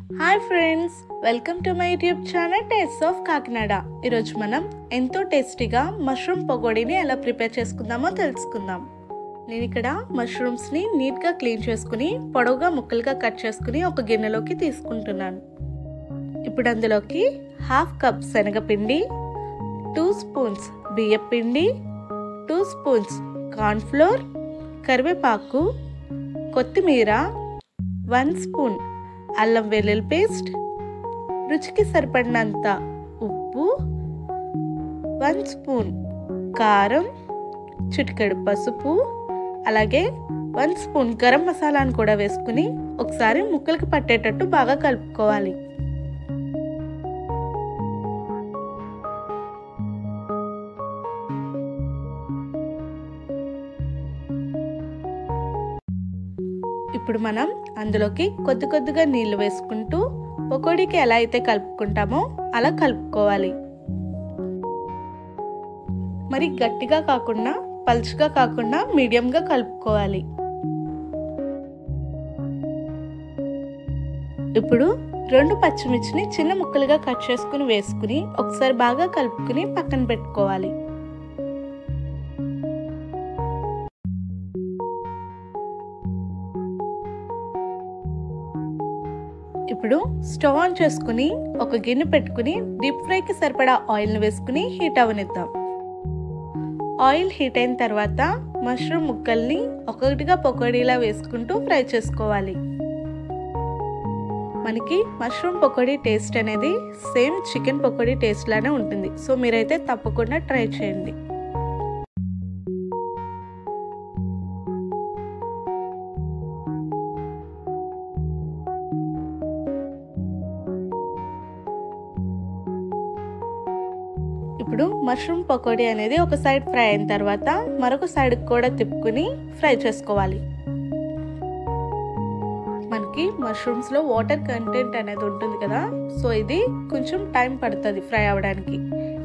hi friends welcome to my YouTube channel taste of Kakinada ఈరోజు మనం ఎంతో టేస్టీగా మష్రూమ్ పకోడీని ఎలా ప్రిపేర్ చేసుకుందామో తెలుసుకుందాం నేను ఇక్కడ మష్రూమ్స్ని నీట్గా క్లీన్ చేసుకుని పొడవుగా ముక్కలుగా కట్ చేసుకుని ఒక గిన్నెలోకి తీసుకుంటున్నాను ఇప్పుడు అందులోకి హాఫ్ కప్ శనగపిండి టూ స్పూన్స్ బియ్యపిండి టూ స్పూన్స్ కార్న్ఫ్లోర్ కరివేపాకు కొత్తిమీర వన్ స్పూన్ అల్లం వెల్లుల్లి పేస్ట్ రుచికి సరిపడినంత ఉప్పు వన్ స్పూన్ కారం చిటికెడు పసుపు అలాగే వన్ స్పూన్ గరం మసాలాను కూడా వేసుకుని ఒకసారి ముక్కలకి పట్టేటట్టు బాగా కలుపుకోవాలి ఇప్పుడు మనం అందులోకి కొద్ది కొద్దిగా నీళ్లు వేసుకుంటూ పకోడీకి ఎలా అయితే కలుపుకుంటామో అలా కలుపుకోవాలి మరి గట్టిగా కాకుండా పలుచగా కాకుండా మీడియంగా కలుపుకోవాలి ఇప్పుడు రెండు పచ్చిమిర్చిని చిన్న ముక్కలుగా కట్ చేసుకుని వేసుకుని ఒకసారి బాగా కలుపుకుని పక్కన పెట్టుకోవాలి ఇప్పుడు స్టవ్ ఆన్ చేసుకుని ఒక గిన్నె పెట్టుకుని డీప్ ఫ్రైకి సరిపడా ఆయిల్ని వేసుకుని హీట్ అవనిద్దాం ఆయిల్ హీట్ అయిన తర్వాత మష్రూమ్ ముక్కల్ని ఒక్కొక్కటిగా పకోడీలా వేసుకుంటూ ఫ్రై చేసుకోవాలి మనకి మష్రూమ్ పకోడీ టేస్ట్ అనేది సేమ్ చికెన్ పకోడీ టేస్ట్ లానే ఉంటుంది సో మీరైతే తప్పకుండా ట్రై చేయండి ఇప్పుడు మష్రూమ్ పకోడీ అనేది ఒక సైడ్ ఫ్రై అయిన తర్వాత మరొక సైడ్ కూడా తిప్పుకుని ఫ్రై చేసుకోవాలి మనకి మష్రూమ్స్లో వాటర్ కంటెంట్ అనేది ఉంటుంది కదా సో ఇది కొంచెం టైం పడుతుంది ఫ్రై అవ్వడానికి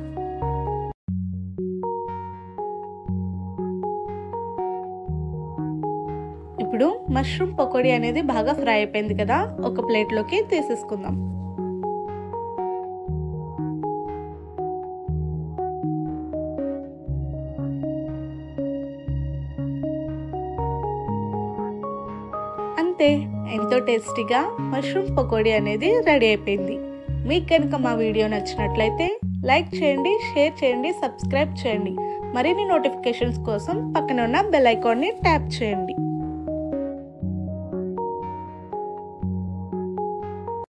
ఇప్పుడు మష్రూమ్ పకోడీ అనేది బాగా ఫ్రై అయిపోయింది కదా ఒక ప్లేట్లోకి తీసేసుకుందాం అంతే ఎంతో టేస్టీగా మష్రూమ్ పకోడీ అనేది రెడీ అయిపోయింది మీకు కనుక మా వీడియో నచ్చినట్లయితే లైక్ చేయండి షేర్ చేయండి సబ్స్క్రైబ్ చేయండి మరిన్ని నోటిఫికేషన్స్ కోసం పక్కన ఉన్న బెల్ ఐకాన్ని ట్యాప్ చేయండి